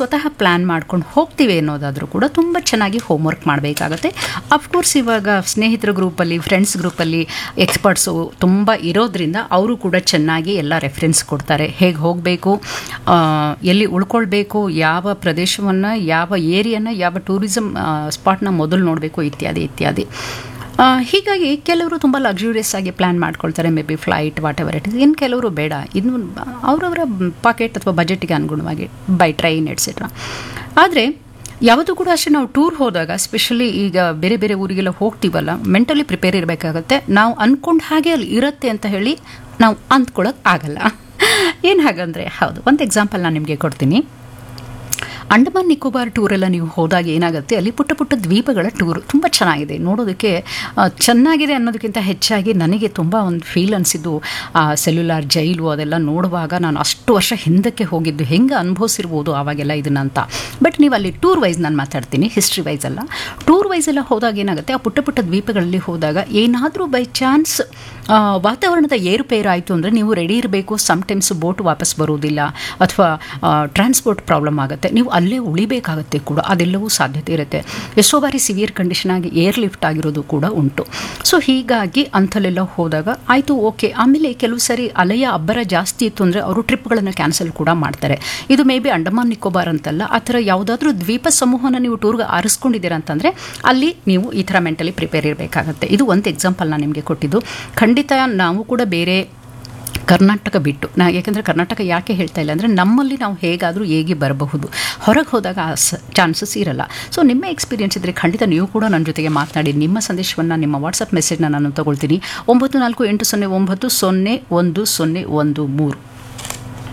ಸ್ವತಃ ಪ್ಲ್ಯಾನ್ ಮಾಡ್ಕೊಂಡು ಹೋಗ್ತೀವಿ ಅನ್ನೋದಾದರೂ ಕೂಡ ತುಂಬ ಚೆನ್ನಾಗಿ ಹೋಮ್ವರ್ಕ್ ಮಾಡಬೇಕಾಗತ್ತೆ ಅಫ್ಕೋರ್ಸ್ ಇವಾಗ ಸ್ನೇಹಿತರ ಗ್ರೂಪಲ್ಲಿ ಫ್ರೆಂಡ್ಸ್ ಗ್ರೂಪಲ್ಲಿ ಎಕ್ಸ್ಪರ್ಟ್ಸು ತುಂಬ ಇರೋದ್ರಿಂದ ಅವರು ಕೂಡ ಚೆನ್ನಾಗಿ ಎಲ್ಲ ರೆಫರೆನ್ಸ್ ಕೊಡ್ತಾರೆ ಹೇಗೆ ಹೋಗಬೇಕು ಎಲ್ಲಿ ಉಳ್ಕೊಳ್ಬೇಕು ಯಾವ ಪ್ರದೇಶವನ್ನು ಯಾವ ಏರಿಯಾನ ಯಾವ ಟೂರಿಸಮ್ ಸ್ಪಾಟ್ನ ಮೊದಲು ನೋಡಬೇಕು ಇತ್ಯಾದಿ ಇತ್ಯಾದಿ ಆ, ಹೀಗಾಗಿ ಕೆಲವರು ತುಂಬ ಲಕ್ಸುರಿಯಸ್ ಆಗಿ ಪ್ಲ್ಯಾನ್ ಮಾಡ್ಕೊಳ್ತಾರೆ maybe flight whatever it is ಇನ್ನು ಕೆಲವರು ಬೇಡ ಇನ್ನು ಅವರವರ ಪಾಕೆಟ್ ಅಥವಾ ಬಜೆಟ್ಗೆ ಅನುಗುಣವಾಗಿ ಬೈ ಟ್ರೈನ್ ಎಟ್ಸೆಟ್ರಾ ಆದರೆ ಯಾವುದು ಕೂಡ ಅಷ್ಟೇ ನಾವು ಟೂರ್ ಹೋದಾಗ ಸ್ಪೆಷಲಿ ಈಗ ಬೇರೆ ಬೇರೆ ಊರಿಗೆಲ್ಲ ಹೋಗ್ತೀವಲ್ಲ ಮೆಂಟಲಿ ಪ್ರಿಪೇರ್ ಇರಬೇಕಾಗತ್ತೆ ನಾವು ಅಂದ್ಕೊಂಡ ಹಾಗೆ ಅಲ್ಲಿ ಇರುತ್ತೆ ಅಂತ ಹೇಳಿ ನಾವು ಅಂದ್ಕೊಳ್ಳೋಕೆ ಆಗಲ್ಲ ಏನು ಹಾಗಂದರೆ ಹೌದು ಒಂದು ಎಕ್ಸಾಂಪಲ್ ನಾನು ನಿಮಗೆ ಕೊಡ್ತೀನಿ ಅಂಡಮಾನ್ ನಿಕೋಬಾರ್ ಟೂರೆಲ್ಲ ನೀವು ಹೋದಾಗ ಏನಾಗುತ್ತೆ ಅಲ್ಲಿ ಪುಟ್ಟ ಪುಟ್ಟ ದ್ವೀಪಗಳ ಟೂರ್ ತುಂಬ ಚೆನ್ನಾಗಿದೆ ನೋಡೋದಕ್ಕೆ ಆ, ಚೆನ್ನಾಗಿದೆ ಅನ್ನೋದಕ್ಕಿಂತ ಹೆಚ್ಚಾಗಿ ನನಗೆ ತುಂಬ ಒಂದು ಫೀಲ್ ಅನಿಸಿದ್ದು ಆ ಸೆಲ್ಯುಲಾರ್ ಜೈಲು ಅದೆಲ್ಲ ನೋಡುವಾಗ ನಾನು ಅಷ್ಟು ವರ್ಷ ಹಿಂದಕ್ಕೆ ಹೋಗಿದ್ದು ಹೆಂಗೆ ಅನುಭವಿಸಿರ್ಬೋದು ಆವಾಗೆಲ್ಲ ಇದನ್ನ ಅಂತ ಬಟ್ ನೀವು ಅಲ್ಲಿ ಟೂರ್ ವೈಸ್ ನಾನು ಮಾತಾಡ್ತೀನಿ ಹಿಸ್ಟ್ರಿ ವೈಸ್ ಅಲ್ಲ ಟೂರ್ ವೈಸ್ ಎಲ್ಲ ಹೋದಾಗ ಏನಾಗುತ್ತೆ ಆ ಪುಟ್ಟ ಪುಟ್ಟ ದ್ವೀಪಗಳಲ್ಲಿ ಹೋದಾಗ ಏನಾದರೂ ಬೈ ಚಾನ್ಸ್ ವಾತಾವರಣದ ಏರುಪೇರು ಆಯಿತು ಅಂದರೆ ನೀವು ರೆಡಿ ಇರಬೇಕು ಸಮ್ಟೈಮ್ಸ್ ಬೋಟ್ ವಾಪಸ್ ಬರೋದಿಲ್ಲ ಅಥವಾ ಟ್ರಾನ್ಸ್ಪೋರ್ಟ್ ಪ್ರಾಬ್ಲಮ್ ಆಗುತ್ತೆ ನೀವು ಅಲ್ಲೇ ಉಳಿಬೇಕಾಗತ್ತೆ ಕೂಡ ಅದೆಲ್ಲವೂ ಸಾಧ್ಯತೆ ಇರುತ್ತೆ ಎಷ್ಟೋ ಬಾರಿ ಸಿವಿಯರ್ ಕಂಡೀಷನ್ ಆಗಿ ಏರ್ ಲಿಫ್ಟ್ ಆಗಿರೋದು ಕೂಡ ಉಂಟು ಸೊ ಹೀಗಾಗಿ ಅಂಥಲ್ಲೆಲ್ಲ ಹೋದಾಗ ಆಯಿತು ಓಕೆ ಆಮೇಲೆ ಕೆಲವು ಸರಿ ಅಲೆಯ ಅಬ್ಬರ ಜಾಸ್ತಿ ಇತ್ತು ಅಂದರೆ ಅವರು ಟ್ರಿಪ್ಗಳನ್ನು ಕ್ಯಾನ್ಸಲ್ ಕೂಡ ಮಾಡ್ತಾರೆ ಇದು ಮೇ ಬಿ ಅಂಡಮಾನ್ ನಿಕೋಬಾರ್ ಅಂತಲ್ಲ ಆ ಥರ ಯಾವುದಾದ್ರೂ ದ್ವೀಪ ಸಮೂಹನ ನೀವು ಟೂರ್ಗೆ ಆರಿಸ್ಕೊಂಡಿದ್ದೀರಾ ಅಂತಂದರೆ ಅಲ್ಲಿ ನೀವು ಈ ಥರ ಮೆಂಟಲಿ ಪ್ರಿಪೇರ್ ಇರಬೇಕಾಗತ್ತೆ ಇದು ಒಂದು ಎಕ್ಸಾಂಪಲ್ ನಾನು ನಿಮಗೆ ಕೊಟ್ಟಿದ್ದು ಖಂಡಿತ ನಾವು ಕೂಡ ಬೇರೆ ಕರ್ನಾಟಕ ಬಿಟ್ಟು ನಾ ಯಾಕೆಂದರೆ ಕರ್ನಾಟಕ ಯಾಕೆ ಹೇಳ್ತಾ ಇಲ್ಲ ಅಂದರೆ ನಮ್ಮಲ್ಲಿ ನಾವು ಹೇಗಾದರೂ ಹೇಗೆ ಬರಬಹುದು ಹೊರಗೆ ಹೋದಾಗ ಆ ಚಾನ್ಸಸ್ ಇರಲ್ಲ ಸೊ ನಿಮ್ಮ ಎಕ್ಸ್ಪೀರಿಯನ್ಸ್ ಇದ್ದರೆ ಖಂಡಿತ ನೀವು ಕೂಡ ನನ್ನ ಜೊತೆಗೆ ಮಾತನಾಡಿ ನಿಮ್ಮ ಸಂದೇಶವನ್ನು ನಿಮ್ಮ ವಾಟ್ಸಪ್ ಮೆಸೇಜ್ನ ನಾನು ತಗೊಳ್ತೀನಿ ಒಂಬತ್ತು ನಾಲ್ಕು ಎಂಟು ಸೊನ್ನೆ ಒಂಬತ್ತು ಸೊನ್ನೆ ಒಂದು ಸೊನ್ನೆ ಒಂದು ಮೂರು